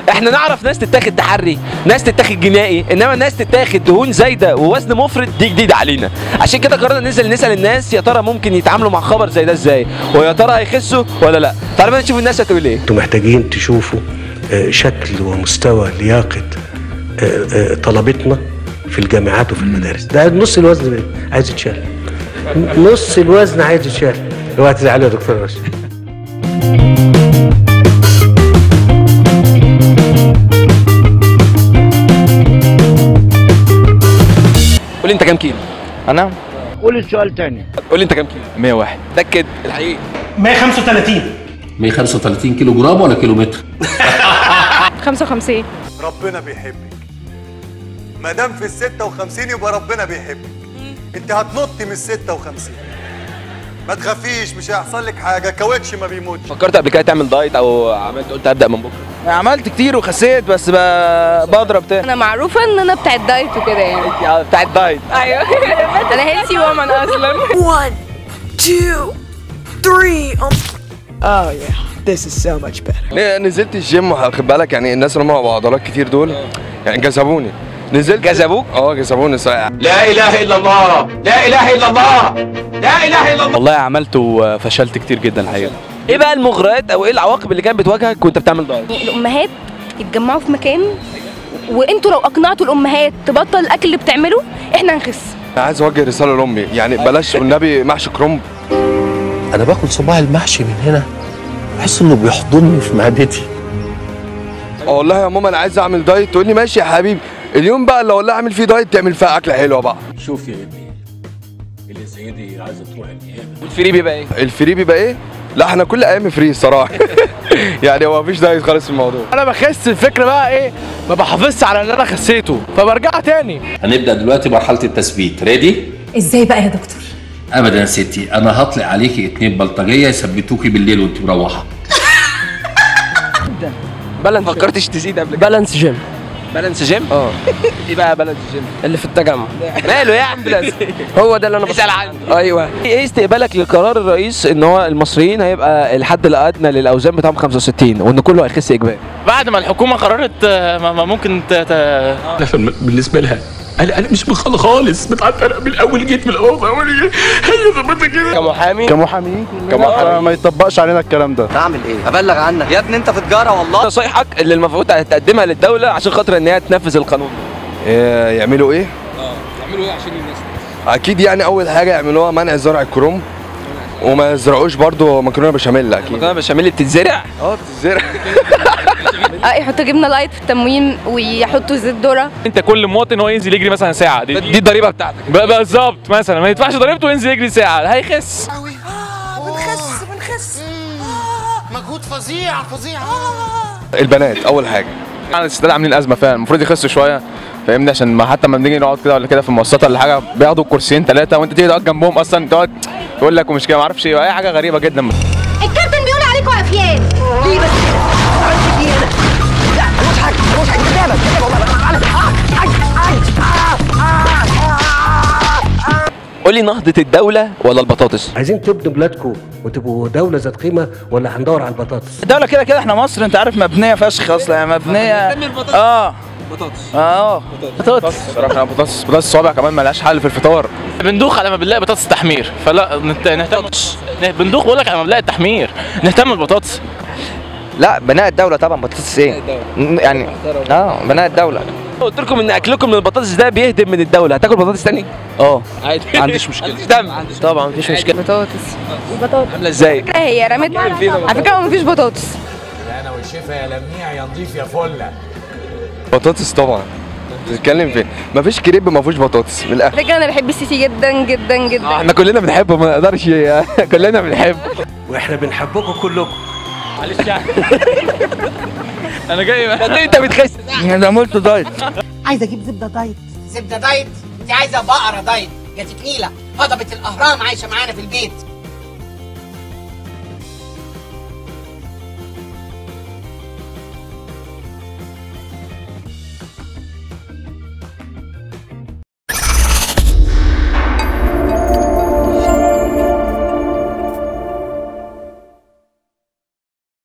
احنا نعرف ناس تتاخد تحري ناس تتاخد جنائي انما ناس تتاخد دهون زايده ووزن مفرط دي جديده علينا عشان كده قررنا ننزل نسال الناس يا ترى ممكن يتعاملوا مع خبر زي ده ازاي ويا ترى هيخسوا ولا لا تعالوا بقى نشوف الناس هتقول ايه انتوا محتاجين تشوفوا آه، شكل ومستوى لياقة آه، آه، طلبتنا في الجامعات وفي المدارس ده نص الوزن عايز يتشال نص الوزن عايز يتشال اوعى تزعلوا يا دكتور رشيد قول لي انت كام كيلو انا قول السؤال تاني قول لي انت كام كيلو 101 تاكد الحقيقي 135 135 كيلو جرام ولا كيلو متر 55 ربنا بيحبك ما دام في ال 56 يبقى ربنا بيحبك انت هتنطي من ال 56 ما تخافيش مش هيحصل لك حاجه كاوتش ما بيموتش فكرت قبل كده تعمل دايت او عملت قلت هبدا من بكره عملت كتير وخسيت بس ب- بضرب تاني انا معروفه ان انا بتاعت دايت وكده يعني بتاع الدايت ايوه انا هيلثي وومن اصلا One, two, three. Oh yeah, this is so much better. نزلت الجيم واخد بالك يعني الناس اللي هم ابو عضلات كتير دول يعني جذبوني نزلت جذبوك؟ اه جذبوني صحيح لا اله الا الله لا اله الا الله لا اله الا الله والله عملت وفشلت كتير جدا الحقيقه ايه بقى المغريات او ايه العواقب اللي كانت بتواجهك وانت بتعمل دايت الامهات يتجمعوا في مكان وانتوا لو اقنعتوا الامهات تبطل الاكل اللي بتعمله احنا هنخس انا عايز اوجه رساله لامي يعني بلاش والنبي محشي كرنب انا باكل صباع المحشي من هنا بحس انه بيحضني في معدتي اقول لها يا ماما انا عايز اعمل دايت تقول لي ماشي يا حبيبي اليوم بقى اللي اقول لها اعمل فيه دايت تعمل فيها اكله حلوه بقى شوف يا ابني اللي زي دي عايزه تروح النيابه والفري بيبقى ايه الفري بيبقى ايه لا احنا كل ايام فري الصراحه يعني هو مفيش دايت خالص في الموضوع انا بخس الفكره بقى ايه ما بحافظش على اللي انا خسيته فبرجع تاني هنبدا دلوقتي مرحله التثبيت ريدي ازاي بقى يا دكتور؟ ابدا يا ستي انا هطلع عليكي اتنين بلطجيه يثبتوكي بالليل وانت مروحه بالانس فكرتش تزيد قبل كده بالانس جيم بالانس جيم اه ايه بقى بالانس جيم اللي في التجمع ماله يا عم بالانس هو ده اللي انا اسال عنه ايوه ايه استقبالك لقرار الرئيس ان هو المصريين هيبقى الحد الادنى للاوزان بتاعهم 65 وان كله هيخس اجباري بعد ما الحكومه قررت آه، ما ما ممكن ت... ت... بالنسبه لها انا انا مش مخل خالص بتعرف انا من الاول جيت من الاول اول جيت هي ظبطت كده كمحامي كمحاميين كمحامي ما يطبقش علينا الكلام ده اعمل ايه ابلغ عنك يا ابني انت في تجاره والله نصايحك اللي المفروض هتقدمها للدوله عشان خاطر ان هي تنفذ القانون إيه يعملوا ايه اه يعملوا ايه عشان الناس اكيد يعني اول حاجه يعملوها منع زرع الكرنب وما يزرعوش برضو مكرونه بشاميل اكيد المكرونه بشاميل اللي بتتزرع اه بتتزرع اه يحطوا جبنه لايت في التموين ويحطوا زيت ذره انت كل مواطن هو ينزل يجري مثلا ساعه دي, دي الضريبه بتاعتك ب- بالظبط مثلا ما يدفعش ضريبته وينزل يجري ساعه هيخس بنخس بنخس مجهود فظيع فظيع البنات اول حاجه انا الستات عاملين ازمه فعلا المفروض يخسوا شويه فاهمني عشان ما حتى لما بنيجي نقعد كده ولا كده في المواصلات ولا حاجه بياخدوا كرسيين ثلاثه وانت تيجي تقعد جنبهم اصلا تقعد يقول لك ومش كده ما اعرفش ايه اي حاجه غريبه جدا الكابتن بيقول عليكم افيان ليه بس قول لي نهضه الدوله ولا البطاطس عايزين تبنوا بلادكم وتبقوا دوله ذات قيمه ولا هندور على البطاطس الدوله كده كده احنا مصر انت عارف مبنيه فشخ اصلا يعني مبنيه اه بطاطس اه بطاطس صراحه بطاطس بطاطس الصوابع كمان ملهاش حل في الفطار بندوخ على ما بنلاقي بطاطس تحمير فلا نت- نهتم نه- بندوخ بقول لك على ما بنلاقي التحمير نهتم بالبطاطس لا بناء الدوله طبعا بطاطس ايه يعني اه بناء الدوله قلت لكم ان اكلكم من البطاطس ده بيهدم من الدوله هتاكل بطاطس تاني اه عادي ما عنديش مشكله عنديش دم طبعا مفيش مشكله بطاطس بطاطس عامله ازاي هي رمت على فكره هو مفيش بطاطس انا والشفا يا لميع يا نضيف يا فله بطاطس طبعا بتتكلم فين مفيش كريب ما فيهوش بطاطس من الاخر على فكره انا بحب السيسي جدا جدا آه، جدا احنا كلنا بنحبه ما نقدرش كلنا بنحب واحنا بنحبكم كلكم معلش يعني انا جاي انت بتخس انا عملت دايت عايزه اجيب زبده دايت زبده دايت انت عايزه بقره دايت يا تكنيله هضبه الاهرام عايشه معانا في البيت